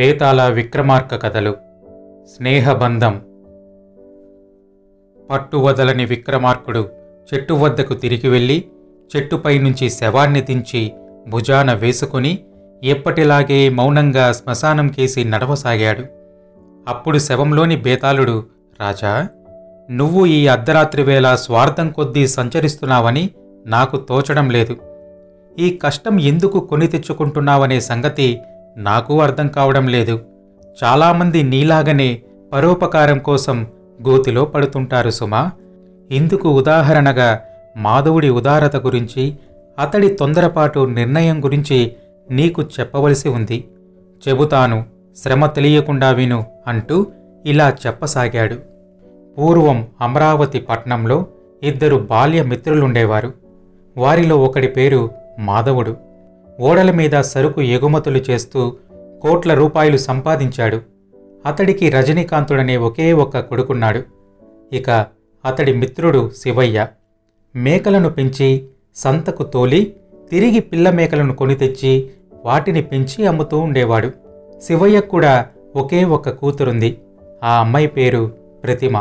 బేతాళ విక్రమార్క కథలు స్నేహబంధం పట్టు వదలని విక్రమార్కుడు చెట్టు వద్దకు తిరిగి వెళ్ళి చెట్టుపై నుంచి శవాన్ని దించి భుజాన వేసుకుని ఎప్పటిలాగే మౌనంగా శ్మశానం కేసి నడవసాగాడు అప్పుడు శవంలోని బేతాళుడు రాజా నువ్వు ఈ అర్ధరాత్రి వేళ స్వార్థం కొద్దీ సంచరిస్తున్నావని నాకు తోచడం లేదు ఈ కష్టం ఎందుకు కొని తెచ్చుకుంటున్నావనే సంగతి నాకు అర్థం కావడం లేదు చాలామంది నీలాగనే పరోపకారం కోసం గోతిలో పడుతుంటారు సుమా ఇందుకు ఉదాహరణగా మాధవుడి ఉదారత గురించి అతడి తొందరపాటు నిర్ణయం గురించి నీకు చెప్పవలసి ఉంది చెబుతాను శ్రమ తెలియకుండా విను అంటూ ఇలా చెప్పసాగాడు పూర్వం అమరావతి పట్నంలో ఇద్దరు బాల్య మిత్రులుండేవారు వారిలో ఒకడి పేరు మాధవుడు ఓడల మీద సరుకు ఎగుమతులు చేస్తూ కోట్ల రూపాయలు సంపాదించాడు అతడికి రజనీకాంతుడనే ఒకే ఒక్క కొడుకున్నాడు ఇక అతడి మిత్రుడు శివయ్య మేకలను పెంచి సంతకు తోలి తిరిగి పిల్ల మేకలను కొని తెచ్చి వాటిని పెంచి అమ్ముతూ ఉండేవాడు శివయ్యకు కూడా ఒకే ఒక్క కూతురుంది ఆ అమ్మాయి పేరు ప్రతిమ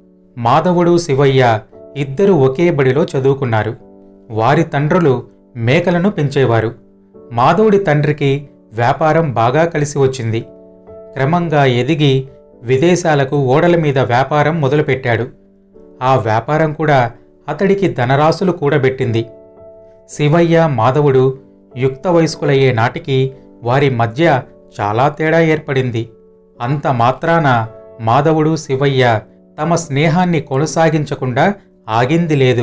మాధవుడు శివయ్య ఇద్దరు ఒకే బడిలో చదువుకున్నారు వారి తండ్రులు మేకలను పెంచేవారు మాధవుడి తండ్రికి వ్యాపారం బాగా కలిసి వచ్చింది క్రమంగా ఎదిగి విదేశాలకు ఓడల మీద వ్యాపారం మొదలుపెట్టాడు ఆ వ్యాపారం కూడా అతడికి ధనరాశులు కూడబెట్టింది శివయ్య మాధవుడు యుక్త వయస్కులయ్యే నాటికి వారి మధ్య చాలా తేడా ఏర్పడింది అంత మాత్రాన మాధవుడు శివయ్య తమ స్నేహాన్ని కొనసాగించకుండా ఆగింది లేదు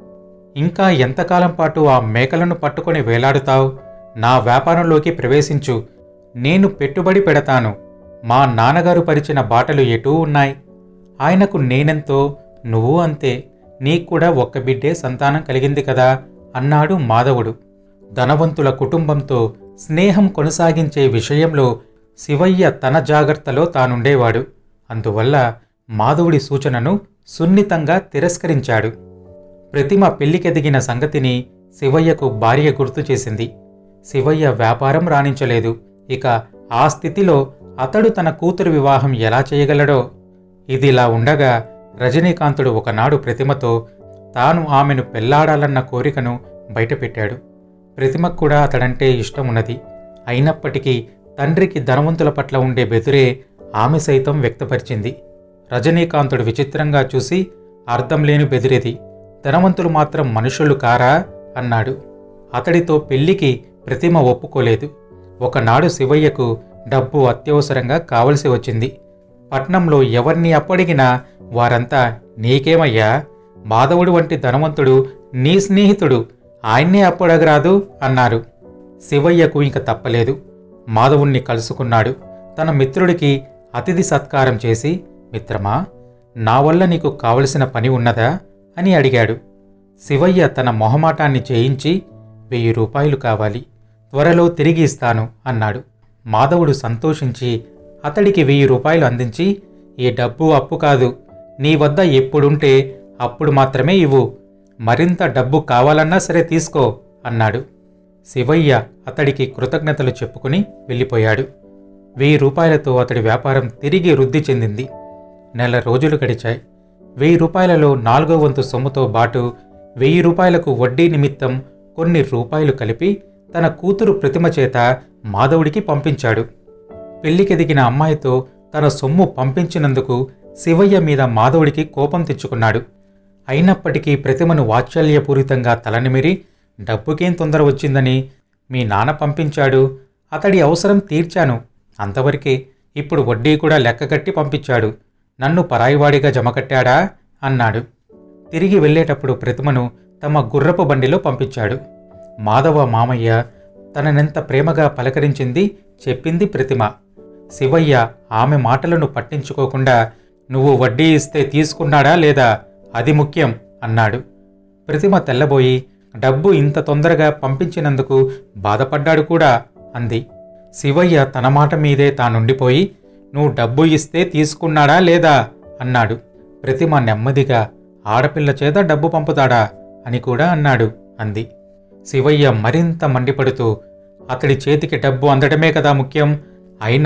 ఇంకా ఎంతకాలం పాటు ఆ మేకలను పట్టుకొని వేలాడుతావు నా వ్యాపారంలోకి ప్రవేశించు నేను పెట్టుబడి పెడతాను మా నాన్నగారు పరిచిన బాటలు ఎటూ ఉన్నాయి ఆయనకు నేనెంతో నువ్వు అంతే నీకు కూడా ఒక్క బిడ్డే సంతానం కలిగింది కదా అన్నాడు మాధవుడు ధనవంతుల కుటుంబంతో స్నేహం కొనసాగించే విషయంలో శివయ్య తన జాగ్రత్తలో తానుండేవాడు అందువల్ల మాధవుడి సూచనను సున్నితంగా తిరస్కరించాడు ప్రతిమ పెళ్లికెదిగిన సంగతిని శివయ్యకు భార్య గుర్తు చేసింది శివయ్య వ్యాపారం రాణించలేదు ఇక ఆ స్థితిలో అతడు తన కూతురు వివాహం ఎలా చేయగలడో ఇదిలా ఉండగా రజనీకాంతుడు ఒకనాడు ప్రతిమతో తాను ఆమెను పెళ్లాడాలన్న కోరికను బయటపెట్టాడు ప్రతిమకు కూడా అతడంటే ఇష్టం ఉన్నది అయినప్పటికీ తండ్రికి ధనవంతుల పట్ల ఉండే బెదురే ఆమె సైతం వ్యక్తపరిచింది రజనీకాంతుడు విచిత్రంగా చూసి అర్థం లేని బెదిరేది ధనవంతులు మాత్రం మనుషులు కారా అన్నాడు అతడితో పెళ్లికి ప్రతిమ ఒప్పుకోలేదు ఒకనాడు శివయ్యకు డబ్బు అత్యవసరంగా కావలసి వచ్చింది పట్నంలో ఎవరిని అప్పడిగినా వారంతా నీకేమయ్యా మాధవుడు వంటి ధనవంతుడు నీ స్నేహితుడు ఆయన్నే అప్పడగరాదు అన్నారు శివయ్యకు ఇంక తప్పలేదు మాధవుణ్ణి కలుసుకున్నాడు తన మిత్రుడికి అతిథి సత్కారం చేసి మిత్రమా నా వల్ల నీకు కావలసిన పని ఉన్నదా అని అడిగాడు శివయ్య తన మొహమాటాన్ని చేయించి వెయ్యి రూపాయలు కావాలి త్వరలో తిరిగి ఇస్తాను అన్నాడు మాధవుడు సంతోషించి అతడికి వెయ్యి రూపాయలు అందించి ఈ డబ్బు అప్పు కాదు నీ వద్ద ఎప్పుడుంటే అప్పుడు మాత్రమే ఇవ్వు మరింత డబ్బు కావాలన్నా సరే తీసుకో అన్నాడు శివయ్య అతడికి కృతజ్ఞతలు చెప్పుకుని వెళ్ళిపోయాడు వెయ్యి రూపాయలతో అతడి వ్యాపారం తిరిగి వృద్ధి చెందింది నెల రోజులు గడిచాయి వెయ్యి రూపాయలలో నాలుగో వంతు సొమ్ముతో బాటు వెయ్యి రూపాయలకు వడ్డీ నిమిత్తం కొన్ని రూపాయలు కలిపి తన కూతురు ప్రతిమ చేత మాధవుడికి పంపించాడు పెళ్లికెదిగిన అమ్మాయితో తన సొమ్ము పంపించినందుకు శివయ్య మీద మాధవుడికి కోపం తెచ్చుకున్నాడు అయినప్పటికీ ప్రతిమను వాత్సల్యపూరితంగా తలనిమిరి డబ్బుకేం తొందర వచ్చిందని మీ నాన్న పంపించాడు అతడి అవసరం తీర్చాను అంతవరకే ఇప్పుడు వడ్డీ కూడా లెక్కగట్టి పంపించాడు నన్ను పరాయివాడిగా జమకట్టాడా అన్నాడు తిరిగి వెళ్ళేటప్పుడు ప్రతిమను తమ గుర్రపు బండిలో పంపించాడు మాధవ మామయ్య తననెంత ప్రేమగా పలకరించింది చెప్పింది ప్రతిమ శివయ్య ఆమె మాటలను పట్టించుకోకుండా నువ్వు వడ్డీ ఇస్తే తీసుకున్నాడా లేదా అది ముఖ్యం అన్నాడు ప్రతిమ తెల్లబోయి డబ్బు ఇంత తొందరగా పంపించినందుకు బాధపడ్డాడు కూడా అంది శివయ్య తన మాట మీదే తానుండిపోయి నువ్వు డబ్బు ఇస్తే తీసుకున్నాడా లేదా అన్నాడు ప్రతిమ నెమ్మదిగా ఆడపిల్ల చేత డబ్బు పంపుతాడా అని కూడా అన్నాడు అంది శివయ్య మరింత మండిపడుతూ అతడి చేతికి డబ్బు అందడమే కదా ముఖ్యం అయినా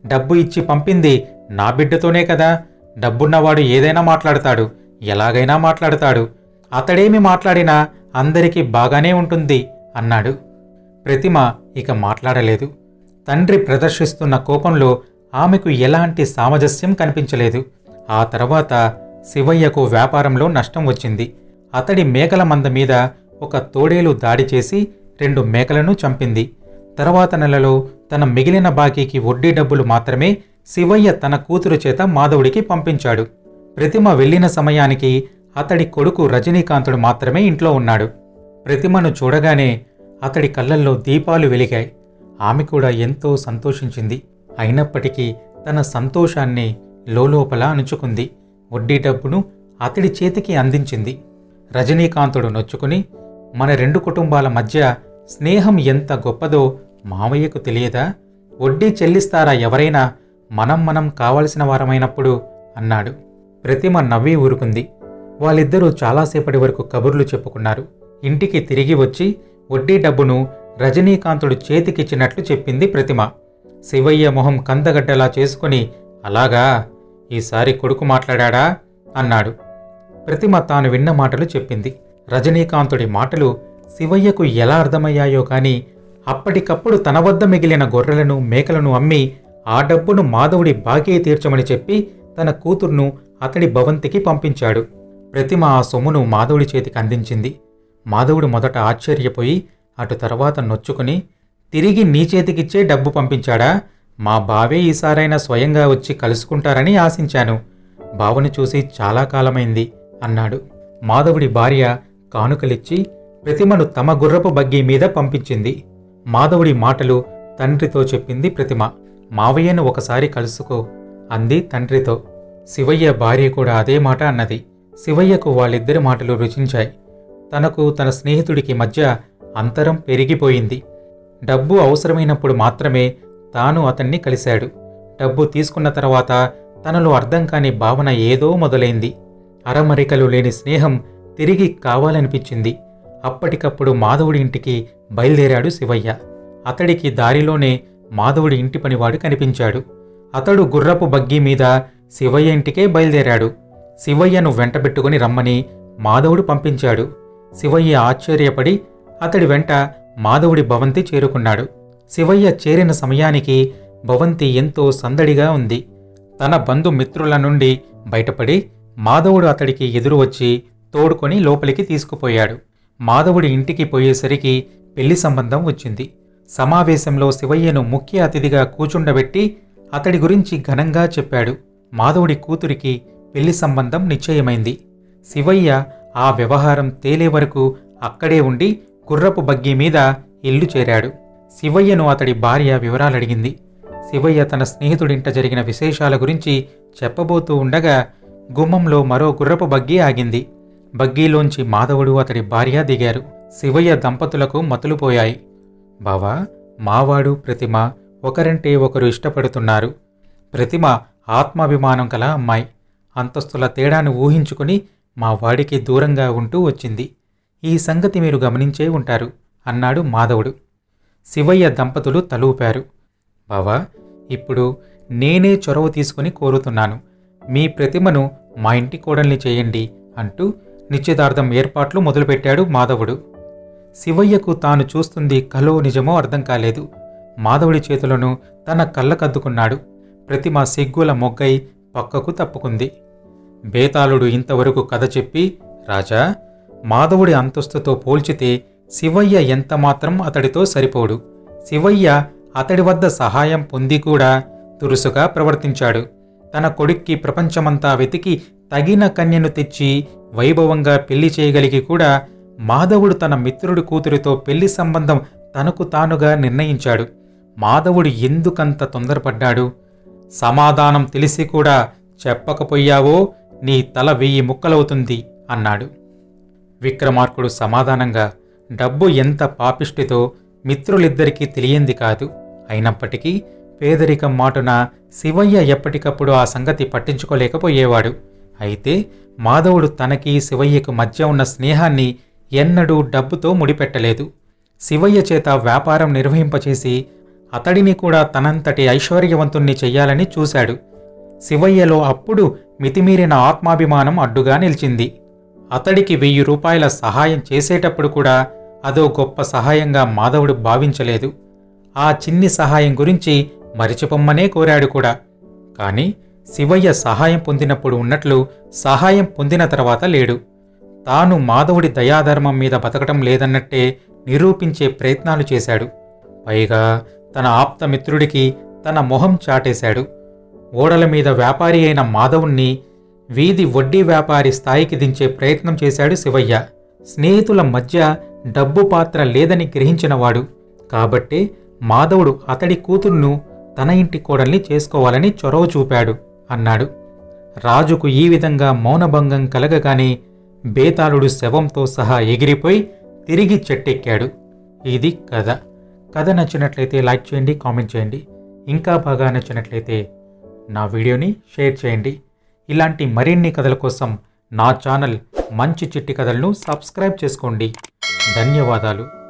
డబ్బు ఇచ్చి పంపింది నా బిడ్డతోనే కదా డబ్బున్నవాడు ఏదైనా మాట్లాడతాడు ఎలాగైనా మాట్లాడతాడు అతడేమి మాట్లాడినా అందరికీ బాగానే ఉంటుంది అన్నాడు ప్రతిమ ఇక మాట్లాడలేదు తండ్రి ప్రదర్శిస్తున్న కోపంలో ఆమెకు ఎలాంటి సామజస్యం కనిపించలేదు ఆ తర్వాత శివయ్యకు వ్యాపారంలో నష్టం వచ్చింది అతడి మేకల మంద మీద ఒక తోడేలు దాడి చేసి రెండు మేకలను చంపింది తర్వాత నెలలో తన మిగిలిన బాకీకి వడ్డీ డబ్బులు మాత్రమే శివయ్య తన కూతురు చేత మాధవుడికి పంపించాడు ప్రతిమ వెళ్ళిన సమయానికి అతడి కొడుకు రజనీకాంతుడు మాత్రమే ఇంట్లో ఉన్నాడు ప్రతిమను చూడగానే అతడి కళ్ళల్లో దీపాలు వెలిగాయి ఆమె కూడా ఎంతో సంతోషించింది అయినప్పటికీ తన సంతోషాన్ని లోలోపల అణుచుకుంది వడ్డీ డబ్బును అతడి చేతికి అందించింది రజనీకాంతుడు నొచ్చుకుని మన రెండు కుటుంబాల మధ్య స్నేహం ఎంత గొప్పదో మావయ్యకు తెలియదా వడ్డీ చెల్లిస్తారా ఎవరైనా మనం మనం కావలసిన వారమైనప్పుడు అన్నాడు ప్రతిమ నవ్వి ఊరుకుంది వాళ్ళిద్దరూ చాలాసేపటి వరకు కబుర్లు చెప్పుకున్నారు ఇంటికి తిరిగి వచ్చి వడ్డీ డబ్బును రజనీకాంతుడు చేతికిచ్చినట్లు చెప్పింది ప్రతిమ శివయ్య మొహం కందగడ్డలా చేసుకుని అలాగా ఈసారి కొడుకు మాట్లాడా అన్నాడు ప్రతిమ తాను విన్న మాటలు చెప్పింది రజనీకాంతుడి మాటలు శివయ్యకు ఎలా అర్థమయ్యాయో కాని అప్పటికప్పుడు తన వద్ద మిగిలిన గొర్రెలను మేకలను అమ్మి ఆ డబ్బును మాధవుడి బాకీ తీర్చమని చెప్పి తన కూతుర్ను అతడి భవంతికి పంపించాడు ప్రతిమ ఆ సొమ్మును మాధవుడి చేతికి అందించింది మాధవుడు మొదట ఆశ్చర్యపోయి అటు తర్వాత నొచ్చుకుని తిరిగి నీ చేతికిచ్చే డబ్బు పంపించాడా మా బావే ఈసారైనా స్వయంగా వచ్చి కలుసుకుంటారని ఆశించాను బావను చూసి చాలా కాలమైంది అన్నాడు మాధవుడి భార్య కానుకలిచ్చి ప్రతిమను తమ గుర్రపు బగ్గీ మీద పంపించింది మాధవుడి మాటలు తండ్రితో చెప్పింది ప్రతిమ మావయ్యను ఒకసారి కలుసుకో అంది తండ్రితో శివయ్య భార్య కూడా అదే మాట అన్నది శివయ్యకు వాళ్ళిద్దరి మాటలు రుచించాయి తనకు తన స్నేహితుడికి మధ్య అంతరం పెరిగిపోయింది డబ్బు అవసరమైనప్పుడు మాత్రమే తాను అతన్ని కలిశాడు డబ్బు తీసుకున్న తర్వాత తనలో అర్థం కాని భావన ఏదో మొదలైంది అరమరికలు లేని స్నేహం తిరిగి కావాలనిపించింది అప్పటికప్పుడు మాధవుడి ఇంటికి బయలుదేరాడు శివయ్య అతడికి దారిలోనే మాధవుడి ఇంటి పనివాడు కనిపించాడు అతడు గుర్రపు బగ్గీ మీద శివయ్య ఇంటికే బయలుదేరాడు శివయ్యను వెంటబెట్టుకుని రమ్మని మాధవుడు పంపించాడు శివయ్య ఆశ్చర్యపడి అతడి వెంట మాధవుడి భవంతి చేరుకున్నాడు శివయ్య చేరిన సమయానికి భవంతి ఎంతో సందడిగా ఉంది తన బంధుమిత్రుల నుండి బయటపడి మాధవుడు అతడికి ఎదురు వచ్చి తోడుకొని లోపలికి తీసుకుపోయాడు మాధవుడి ఇంటికి పోయేసరికి పెళ్లి సంబంధం వచ్చింది సమావేశంలో శివయ్యను ముఖ్య అతిథిగా కూచుండబెట్టి అతడి గురించి ఘనంగా చెప్పాడు మాధవుడి కూతురికి పెళ్లి సంబంధం నిశ్చయమైంది శివయ్య ఆ వ్యవహారం తేలే వరకు అక్కడే ఉండి గుర్రపు బగ్గీ మీద ఇల్లు చేరాడు శివయ్యను అతడి భార్య వివరాలడిగింది శివయ్య తన స్నేహితుడింట జరిగిన విశేషాల గురించి చెప్పబోతూ ఉండగా గుమ్మంలో మరో గుర్రపు బగ్గీ ఆగింది బగ్గీలోంచి మాధవుడు అతడి భార్య దిగారు శివయ్య దంపతులకు మతులుపోయాయి బావా మావాడు ప్రతిమ ఒకరంటే ఒకరు ఇష్టపడుతున్నారు ప్రతిమ ఆత్మాభిమానం కల అమ్మాయి అంతస్తుల తేడాను ఊహించుకుని మా వాడికి దూరంగా ఉంటూ వచ్చింది ఈ సంగతి మీరు గమనించే ఉంటారు అన్నాడు మాధవుడు శివయ్య దంపతులు తలూపారు బావా ఇప్పుడు నేనే చొరవ తీసుకుని కోరుతున్నాను మీ ప్రతిమను మా ఇంటి కోడల్ని చేయండి అంటూ నిశ్చితార్థం ఏర్పాట్లు మొదలుపెట్టాడు మాధవుడు శివయ్యకు తాను చూస్తుంది కలో నిజమో అర్థం కాలేదు మాధవుడి చేతులను తన కళ్ళకద్దుకున్నాడు ప్రతిమ సిగ్గుల మొగ్గై పక్కకు తప్పుకుంది బేతాళుడు ఇంతవరకు కథ చెప్పి రాజా మాధవుడి అంతస్తుతో పోల్చితే శివయ్య ఎంతమాత్రం అతడితో సరిపోడు శివయ్య అతడి వద్ద సహాయం పొంది కూడా తురుసుగా ప్రవర్తించాడు తన కొడుక్కి ప్రపంచమంతా వెతికి తగిన కన్యను తెచ్చి వైభవంగా పెళ్లి చేయగలిగి కూడా మాధవుడు తన మిత్రుడి కూతురితో పెళ్లి సంబంధం తనకు తానుగా నిర్ణయించాడు మాధవుడు ఎందుకంత తొందరపడ్డాడు సమాధానం తెలిసి కూడా చెప్పకపోయావో నీ తల వెయ్యి ముక్కలవుతుంది అన్నాడు విక్రమార్కుడు సమాధానంగా డబ్బు ఎంత పాపిష్టితో మిత్రులిద్దరికీ తెలియంది కాదు అయినప్పటికీ పేదరికం మాటున శివయ్య ఎప్పటికప్పుడు ఆ సంగతి పట్టించుకోలేకపోయేవాడు అయితే మాధవుడు తనకి శివయ్యకు మధ్య ఉన్న స్నేహాన్ని ఎన్నడూ డబ్బుతో ముడిపెట్టలేదు శివయ్య చేత వ్యాపారం నిర్వహింపచేసి అతడిని కూడా తనంతటి ఐశ్వర్యవంతుణ్ణి చెయ్యాలని చూశాడు శివయ్యలో అప్పుడు మితిమీరిన ఆత్మాభిమానం అడ్డుగా నిలిచింది అతడికి వెయ్యి రూపాయల సహాయం చేసేటప్పుడు కూడా అదో గొప్ప సహాయంగా మాధవుడు భావించలేదు ఆ చిన్ని సహాయం గురించి మరిచిపొమ్మనే కోరాడు కూడా కాని శివయ్య సహాయం పొందినప్పుడు ఉన్నట్లు సహాయం పొందిన తర్వాత లేడు తాను మాధవుడి దయాధర్మం మీద బతకటం లేదన్నట్టే నిరూపించే ప్రయత్నాలు చేశాడు పైగా తన ఆప్తమిత్రుడికి తన మొహం చాటేశాడు ఓడల మీద వ్యాపారి అయిన మాధవుణ్ణి వీధి వడ్డీ వ్యాపారి స్థాయికి దించే ప్రయత్నం చేశాడు శివయ్య స్నేహితుల మధ్య డబ్బు పాత్ర లేదని గ్రహించినవాడు కాబట్టే మాధవుడు అతడి కూతుర్ను తన ఇంటి కోడల్ని చేసుకోవాలని చొరవ చూపాడు అన్నాడు రాజుకు ఈ విధంగా మౌనభంగం కలగగానే బేతాళుడు శవంతో సహా ఎగిరిపోయి తిరిగి చెట్టెక్కాడు ఇది కథ కథ నచ్చినట్లయితే లైక్ చేయండి కామెంట్ చేయండి ఇంకా బాగా నచ్చినట్లయితే నా వీడియోని షేర్ చేయండి ఇలాంటి మరిన్ని కథల కోసం నా ఛానల్ మంచి చిట్టి కథలను సబ్స్క్రైబ్ చేసుకోండి ధన్యవాదాలు